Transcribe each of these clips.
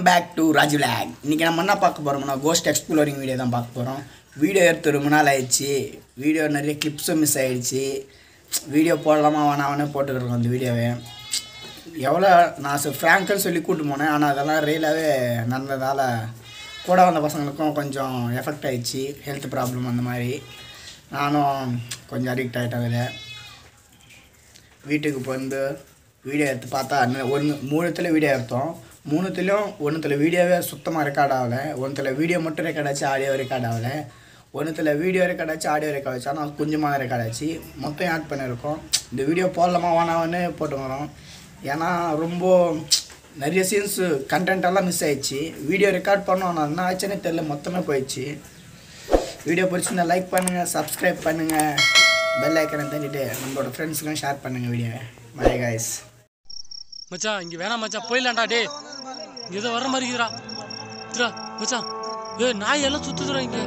Back to Raj vlog இன்றைக்கி நம்ம என்ன பார்க்க போகிறோம்னா கோஸ்ட் எக்ஸ்ப்ளோரிங் வீடியோ தான் பார்க்க போகிறோம் வீடியோ எடுத்து ரொம்ப நாள் ஆயிடுச்சு வீடியோ நிறைய கிளிப்ஸும் மிஸ் ஆயிடுச்சு வீடியோ போடலாமா வேணாமனே போட்டுக்கிறோம் அந்த வீடியோவை எவ்வளோ நான் சொ ஃப்ராங்க்னு சொல்லி கூட்டு போனேன் ஆனால் அதெல்லாம் ரியலாகவே நடந்ததால் கூட வந்த பசங்களுக்கும் கொஞ்சம் எஃபெக்ட் ஆயிடுச்சு ஹெல்த் ப்ராப்ளம் அந்த மாதிரி நானும் கொஞ்சம் அடிக்ட் ஆகிட்டேன் அதில் வீட்டுக்கு வந்து வீடியோ எடுத்து பார்த்தா ஒன்று மூணுத்தில் வீடியோ எடுத்தோம் மூணுத்துலேயும் ஒன்றுத்தில் வீடியோவே சுத்தமாக ரெக்கார்ட் ஆகலை ஒன்றுத்தில் வீடியோ மட்டும் ரெக்கார்ட் ஆச்சு ஆடியோ ரெக்கார்ட் ஆகலை ஒன்றுத்தில் வீடியோ ரெக்கார்ட் ஆச்சு ஆடியோ ரெக்கார்ட் ஆச்சு ஆனால் கொஞ்சமாக ரெக்கார்ட் ஆச்சு மொத்தம் ஆட் பண்ணியிருக்கோம் இந்த வீடியோ போடலாமா வேணாமன்னு போட்டுக்கிறோம் ஏன்னா ரொம்ப நிறைய சீன்ஸு கண்டென்ட் எல்லாம் மிஸ் ஆயிடுச்சு வீடியோ ரெக்கார்ட் பண்ணோம் ஆனால் என்ன ஆச்சுன்னே தெரில மொத்தமே போயிடுச்சு வீடியோ பிடிச்சிருந்தா லைக் பண்ணுங்கள் சப்ஸ்கிரைப் பண்ணுங்கள் பெல் ஐக்கனை தட்டிட்டு நம்மளோட ஃப்ரெண்ட்ஸுக்கும் ஷேர் பண்ணுங்கள் வீடியோவை பை காய்ஸ் மச்சான் இங்க வேணாம் மச்சான் போயிடலாம்டா டே இங்க ஏதோ வர மாதிரி இருக்குடா இதுடா மச்சான் ஏ நாய் எல்லாம் சுத்துதுடா இங்க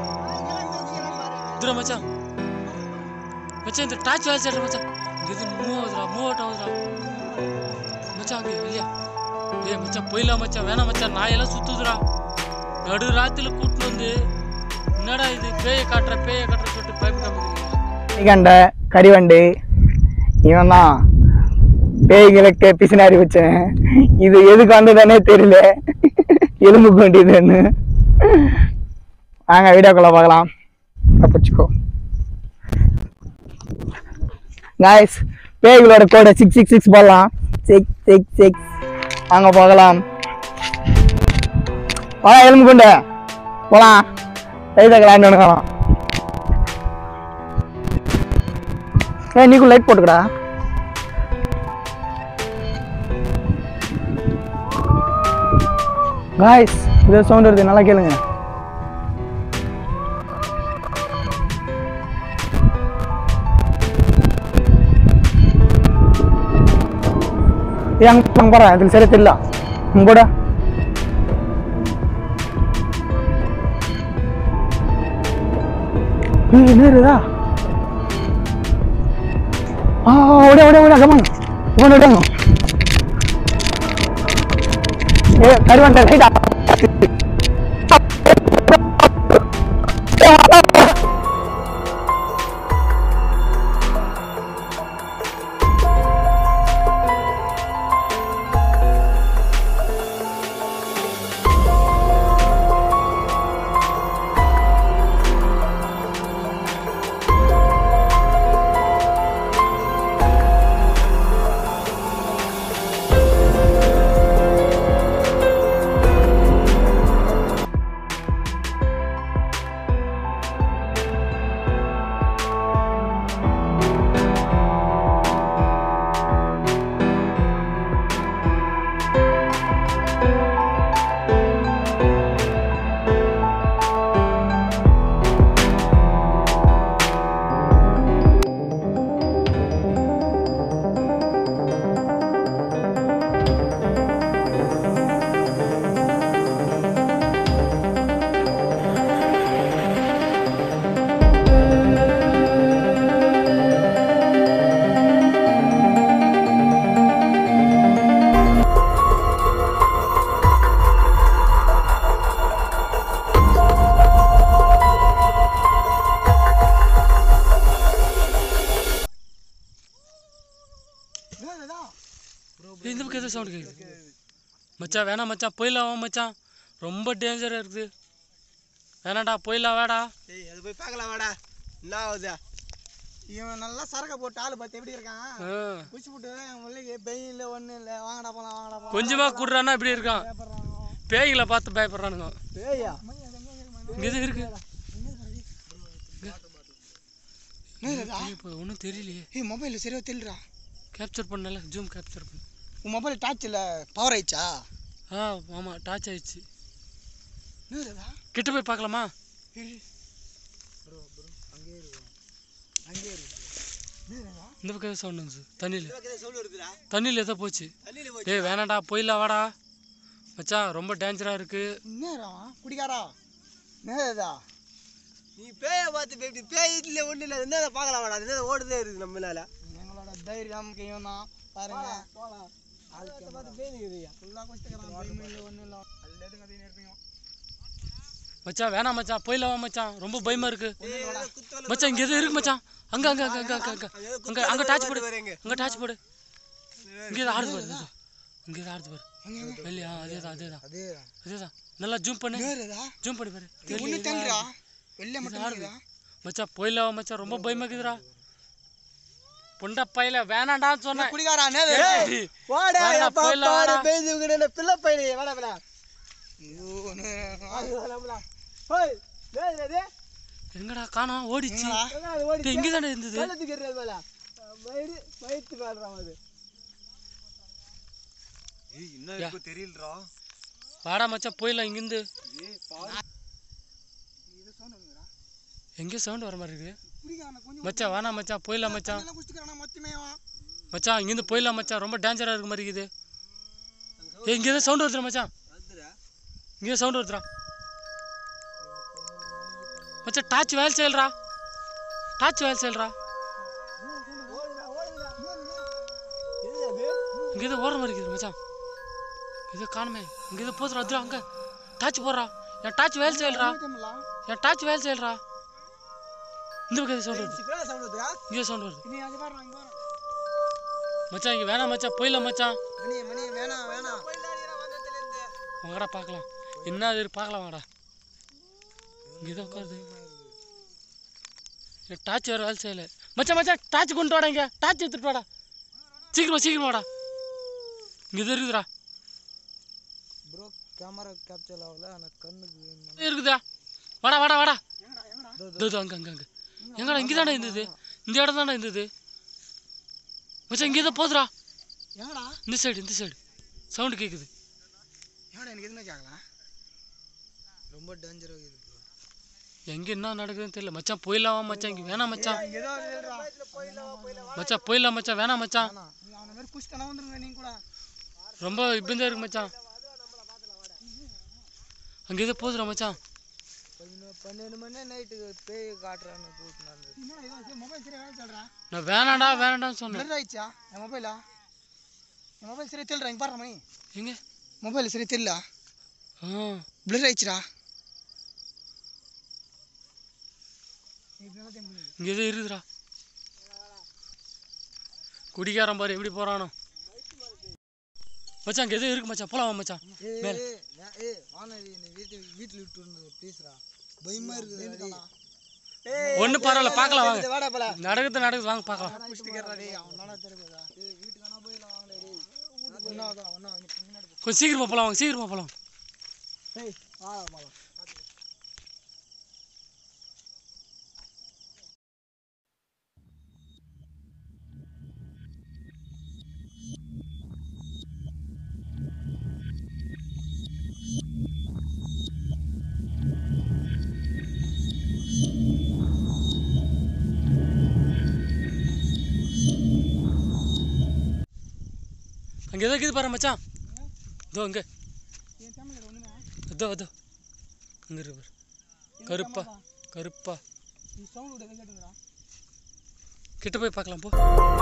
இதுடா மச்சான் மச்சான் இந்த டார்ச் வேலை செய்யற மச்சான் இங்க எது மூவ் ஆகுதுடா மூவ் அவுட் ஆகுதுடா மச்சான் அங்க இல்லையா ஏய் மச்சான் போயிடலாம் மச்சான் வேணாம் மச்சான் நாய் எல்லாம் சுத்துதுடா நடு ராத்திரில கூட்டிட்டு வந்து என்னடா இது பேயை காட்டுற பேயை காட்டுற சொல்லிட்டு பைப் காமிக்கிறீங்க கண்ட கறிவண்டு இவன் தான் பேய்களுக்கு பிசினாரி வச்சேன் இது எதுக்கு வந்ததுன்னே தெரியல எலும்பு வேண்டியதுன்னு வாங்க வீடியோக்குள்ள பார்க்கலாம் தப்பிச்சுக்கோ காய்ஸ் பேய்களோட கோடை சிக்ஸ் சிக்ஸ் சிக்ஸ் போடலாம் சிக்ஸ் சிக்ஸ் சிக்ஸ் வாங்க போகலாம் வா எலும்பு கொண்டு போகலாம் லைட்டாக லேண்ட் ஒன்று ஏ நீக்கும் லைட் போட்டுக்கடா காய்ஸ் இது சவுண்ட் வருது நல்லா கேளுங்க ஏ அங்க அங்க போறேன் இதுக்கு சரியா தெரியல அங்க கூட ஏய் என்ன இருக்குதா ஆ ஓடியா ஓடியா ஓடியா கமான் இவன் ஓடியாங்க ஏ கருவாண்ட ரைட்டா ஏய், இந்த பக்கம் ஏதோ சவுண்ட் கேக்குது மச்சான் வேணாம் மச்சான் போயிடலாம் வா மச்சான் ரொம்ப டேஞ்சரா இருக்குது வேணாம்டா போயிடலாம் வேடா ஏய் அது போய் பார்க்கலாம் வாடா என்ன ஆகுது இவன் நல்லா சரக்க போட்டு ஆளு பார்த்து எப்படி இருக்கான் ஆ. குச்சி போட்டு என் முல்லைக்கு பெயின் இல்லை ஒன்றும் இல்லை வாங்கடா போலாம் வாங்கடா போலாம் கொஞ்சமா குடுறானா இப்படி இருக்கான் பேய்களை பார்த்து பயப்படுறானுங்க ஏய்யா இங்க எது இருக்கு என்னடா இப்போ ஒன்றும் தெரியலையே ஏய் மொபைல் சரியா தெரியலடா கேப்சர் பண்ணல ஜூம் கேப்சர் பண்ணு உன் மொபைல் டார்ச்சில் பவர் ஆயிடுச்சா ஆ ஆமாம் டாச் ஆயிடுச்சு என்னடா கிட்ட போய் பார்க்கலாமா இந்த பக்கம் ஏதோ சவுண்ட் வந்துச்சு தண்ணியில் சொல்லு இருக்குடா தண்ணியில் ஏதோ போச்சு தண்ணியில் டேய் வேணாம்டா போயிடலாம் வாடா மச்சான் ரொம்ப டேஞ்சராக இருக்கு என்னடா குடிக்காரா என்னடா நீ பேயை பார்த்து போய் இப்படி பேய் இல்லை ஒன்றும் இல்லை என்ன பார்க்கலாம் வாடா என்ன ஓடுதே இருக்குது நம்மளால எங்களோட தைரியம் கையும் தான் பாருங்க போகலாம் மச்சான் வேணாம் மச்சான் போயில வா மச்சான் ரொம்ப பயமா இருக்கு மச்சான் இங்க எதுவும் இருக்கு மச்சான் அங்க அங்க அங்க அங்க அங்க அங்க அங்க அங்க டாச் போடு அங்க டாச் போடு இங்க எது ஆடுது பாரு இதோ. இங்க எது ஆடுது பாரு வெளியா அதேதான் அதேதான் அதேதான் அதேதான் நல்லா ஜூம் பண்ணு நேருதா ஜூம் பண்ணி பாரு ஒண்ணு தெரியல தந்துடா வெள்ளை இது மட்டும் ஆடுது இருக்குதா மச்சான் போயில வா மச்சான் ரொம்ப பயமா இருக்குதுடா புண்ட பையில வேணாண்டான்னு சொன்னேன் குடிகாரா நேரு ஏய், வாடா வாடா, எப்பா போயிடலாம், பாரு வாடா. பேசி உங்க பிள்ளை பையன் வாடா வாடா ஐயோ நேரா ஹோய் நேரு நேரு எங்கடா காணோம் ஓடிச்சு எங்கடா அது ஓடி இங்க தானே இருந்தது கள்ளத்துக்கு ஏறுறது மேல மயிறு மயித்து பாடுறான் அது யா. வாடா மச்சான் போயிடலாம் இங்கிருந்து எங்கேயோ சவுண்ட் வர மாதிரி இருக்கு குடிகாரன கொஞ்சம் மச்சான் வேணாம் மச்சான் போயிடலாம் மச்சான் எல்லாம் குடிச்சுக்கிறானா மொத்தமே வா மச்சான் இங்கேருந்து போயிடலாம் மச்சான் ரொம்ப டேஞ்சரா இருக்க மாதிரி இருக்குது ஏய் இங்கே ஏதோ சவுண்ட் வருதுடா மச்சான் இங்கே சவுண்ட் வருதுடா மச்சான் டார்ச் வேலை செய்யலடா டார்ச் வேலை செய்யலடா இங்கே ஏதோ ஓடுற மாதிரி இருக்குது மச்சான் ஏதோ காணுமே இங்கே ஏதோ போதுடா அதுடா அங்கே டார்ச் போடுறா என் டார்ச் வேலை செய்யலடா என் டார்ச் வேலை செய்யலடா இந்த பக்கம் ஏதோ சவுண்ட் வருது சிப்பரா சவுண்ட் வருதா இங்கே சவுண்ட் வருது நீ அங்க பாரு அங்க பாரு மச்சான் இங்கே வேணாம் மச்சான் போயிடலாம் மச்சான் மணி மணி வேணாம் வேணாம் வாங்கடா பார்க்கலாம் என்ன அது இருக்கு பார்க்கலாம் வாங்கடா இங்கே தான் உட்காருது டார்ச் வேறு வேலை செய்யலை மச்சான் மச்சான் டார்ச் கொண்டு வாடா இங்கே டார்ச் எடுத்துட்டு வாடா சீக்கிரமா சீக்கிரமா வாடா இங்கே தான் இருக்குதுடா ப்ரோ கேமரா கேப்சர் ஆகல ஆனா கண்ணுக்கு வேணும் இது இருக்குதா வாடா வாடா வாடா இதோ இதோ அங்கே அங்கே அங்கே எங்கடா இங்கே தானே இருந்தது இந்த இடம் தானே இருந்தது மச்சான் இங்கே தான் போதுடா ஏங்கடா இந்த சைடு இந்த சைடு சவுண்டு கேட்குது ஏங்கடா எனக்கு எதுவுமே கேட்கல ரொம்ப டேஞ்சராக இருக்குது ப்ரோ எங்கே என்ன நடக்குதுன்னு தெரியல மச்சான் போயிடலாம் மச்சான் இங்கே வேணாம் மச்சான் ஏதோ மச்சான் போயிடலாம் மச்சான் வேணாம் மச்சான் நீ அவனை மாதிரி புஷ்டனா வந்துருங்க நீங்க கூட ரொம்ப இப்படிதான் இருக்கு மச்சான் அங்கே எதோ போதுடா மச்சான் பதினொன்று பன்னெண்டு மணி நைட்டுக்கு பேய் காட்டுறான்னு போட்டுனாரு என்ன ஏதோ மொபைல் சரியா வேலை சொல்கிறா நான் வேணாண்டா வேணாண்டான்னு சொன்னேன் பிளர் ஆயிடுச்சா என் மொபைலா என் மொபைல் சரியா தெரியல இங்கே பாரு மணி எங்க மொபைல் சரியா தெரியல ஆ பிளர் ஆயிடுச்சுடா இங்கே எதோ இருக்குதுடா குடிக்காரன் பாரு எப்படி போறானோ மச்சான் அங்கே எதோ இருக்கு மச்சான் போலாம் மச்சான் மேல ஏ வானதி என்னை வீட்டு வீட்டில் விட்டு இருந்தது ப்ளீஸ்ரா பயமா இருக்குது ஒன்றும் பரவாயில்ல பார்க்கலாம் வாங்க வாடா போல நடக்குது நடக்குது வாங்க பார்க்கலாம் புஷ்டிக்கிறா டேய் அவன் நானா தெரியுதா ஏய் வீட்டுக்கானா போயிடலாம் வாங்கடா டேய் ஒன்றா தான் ஒன்றா முன்னாடி போ கொஞ்சம் சீக்கிரமா போகலாம் வாங்க சீக்கிரமா போகலாம் ஏய் வா போலாம் அங்கே எதோ இருக்குது பாரு மச்சான் இதோ அங்கே இதோ இதோ அங்கே இருக்கு பாரு கருப்பா கருப்பா நீ சவுண்ட் விட கேட்டுங்கடா கிட்ட போய் பார்க்கலாம் போ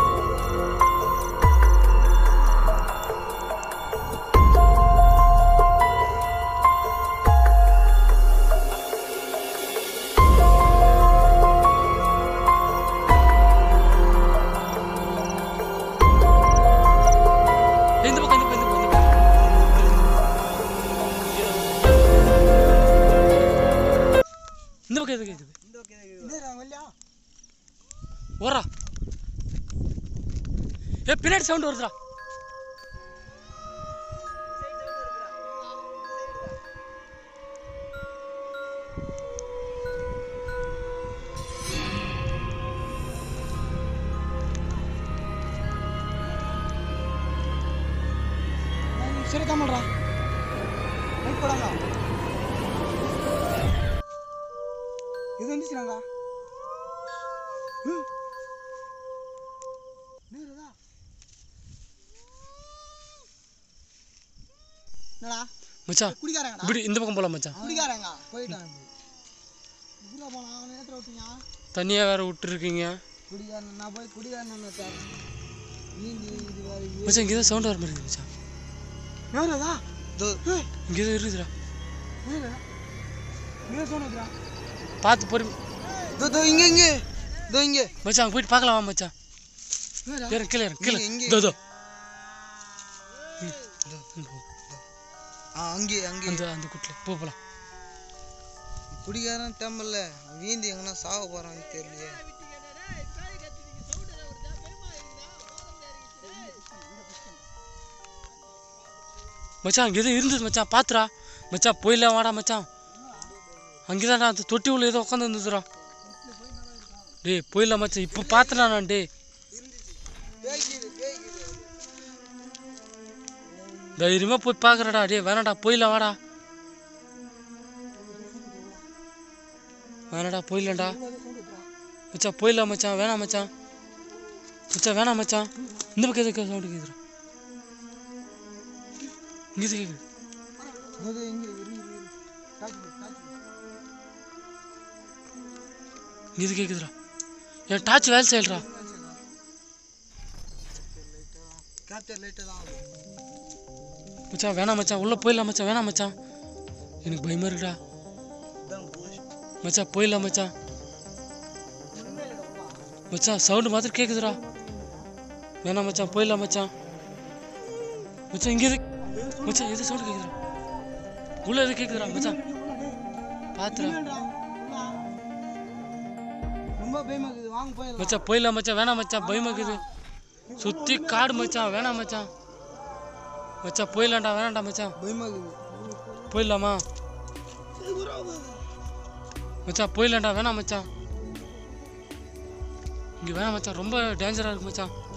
ஏய், இந்த பக்கம் இந்த பக்கம் இந்த பக்கம் இந்த பக்கம் எது கேக்குது என்னடா வல்லியா ஓரா ஏ பின்னாடி சவுண்ட் வருதுடா சரி கமல்ரா லைட் போடாங்க இது வந்துச்சுனாங்க என்னடா மச்சான் குடிக்காரங்கடா இப்படி இந்த பக்கம் போலாம் மச்சான் குடிக்காரங்க போயிட்டான் இப்படி போனா அவனை ஏற்ற விட்டீங்க தனியாக வேற விட்டுருக்கீங்க குடிகாரன் நான் போய் குடிகாரன் நீந்தி இது வேறு மச்சான் இங்கே தான் சவுண்ட் வர மாதிரி இருக்கு மச்சான் யாரதா தோ இங்கே எதுவும் இருக்குதுடா மேல மேல சொன்னதுடா பார்த்து பொறுமை தோ தோ இங்க இங்க தோ இங்க மச்சான் அங்கே போயிட்டு பார்க்கலாம் வா மச்சான் மேல ஏறு கீழே ஏறு கீழே இங்க, இங்க. தோ தோ ஆ அங்கே அங்கே அந்த அந்த குட்டில் போ போலாம் குடிகாரன் டெம்பல்ல வீந்தி எங்கன்னா சாக போறான்னு தெரியலையே மச்சான் அங்கே எதுவும் இருந்தது மச்சான் பாத்துடா மச்சான் போயிடலாம் வாடா மச்சான் அங்கேதான்டா அந்த தொட்டி உள்ள ஏதோ உட்காந்து இருந்ததுடா டேய் போயிடலாம் மச்சான் இப்போ பார்த்துடா நான் டேய் தைரியமாக போய் பார்க்குறடா டேய் வேணாடா போயிடலாம் வாடா வேணாடா போயிடலாம்டா மச்சான் போயிடலாம் மச்சான் வேணாம் மச்சான் மச்சான் வேணாம் மச்சான் இந்த பக்கம் எதுக்கு சவுண்டு கேட்குறா இங்கே கேட்குது தோ, தோ, இங்க இரு, இரு, இரு. டாச்சு போடு, டாச்சு போடு. இது கேக்குதுடா என் டார்ச் வேலை செய்யலடா கேப்டர் லைட்டு தான் மச்சான் வேணாம் மச்சான் உள்ள போயிடலாம் மச்சான் வேணாம் மச்சான் எனக்கு பயமா இருக்குடா இதான் போஷ் மச்சான் போயிடலாம் மச்சான் மச்சான் சவுண்டு மாத்திரம் கேக்குதுடா வேணாம் மச்சான் போயிடலாம் மச்சான் மச்சான் இங்க எது மச்சான் எது சவுண்டு கேக்குதுடா உள்ள எது கேக்குதுடா மச்சான் பாத்துடா ரொம்ப பயமா இருக்குது வாங்க போயிடலாம் மச்சான் போயிடலாம் மச்சான் வேணாம் மச்சான் பயமா இருக்குது சுத்தி காடு மச்சான் வேணாம் மச்சான் மச்சான் போயிடலாம்டா வேணாம்டா மச்சான் பயமா இருக்குது போயிடலாமா மச்சான் போயிடலாம்டா வேணாம் மச்சான் இங்கே வேணாம் மச்சான் ரொம்ப டேஞ்சராக இருக்கு மச்சான்